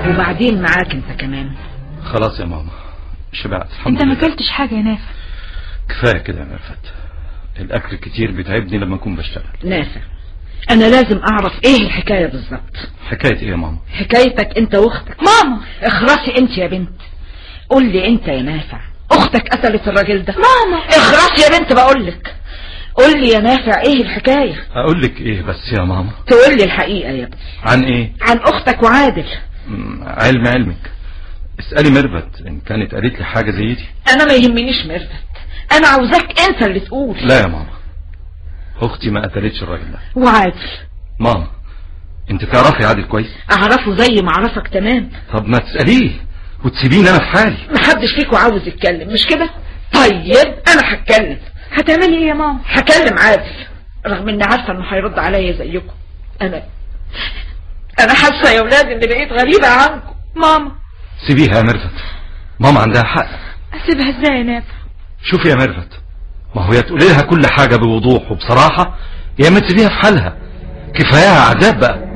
وبعدين معاك انت كمان خلاص يا ماما شبعت الحمد انت ما لله اكلتش حاجة يا نافع كفايه كده يا مرفت الاكل الكتير بيتعبني لما اكون بشتغل نافع انا لازم اعرف ايه الحكاية بالظبط حكايه ايه يا ماما حكايتك انت واختك ماما اخرسي انت يا بنت قول لي انت يا نافع اختك قتلت الراجل ده ماما اخرسي يا بنت بقولك قول لي يا نافع ايه الحكاية اقول لك ايه بس يا ماما تقول لي الحقيقة يا ابني عن ايه عن اختك وعادل مم، علم علمك اسالي مرفت ان كانت قالت لي حاجه زي دي انا ما يهمنيش مرفت انا عاوزاك انت اللي تقول لا يا ماما اختي ما قتلتش الراجل ده وعادل ماما انت تعرفي عادل كويس اعرفه زي ما اعرفك تمام طب ما تساليه وتسيبيني انا في حالي محدش فيكم عاوز يتكلم مش كده طيب انا هتكلم هتعملي ايه يا ماما هكلم عادل رغم اني عارفه انه هيرد عليا زيكم انا انا حاسه يا ولاد اني بقيت غريبه عنكم ماما سيبيها يا مرفت ماما عندها حق اسيبها ازاي يا نافع شوفي يا مرفت ما هو يا تقولي لها كل حاجه بوضوح وبصراحه يا ما تسيبيها في حالها كفايه عذاب بقى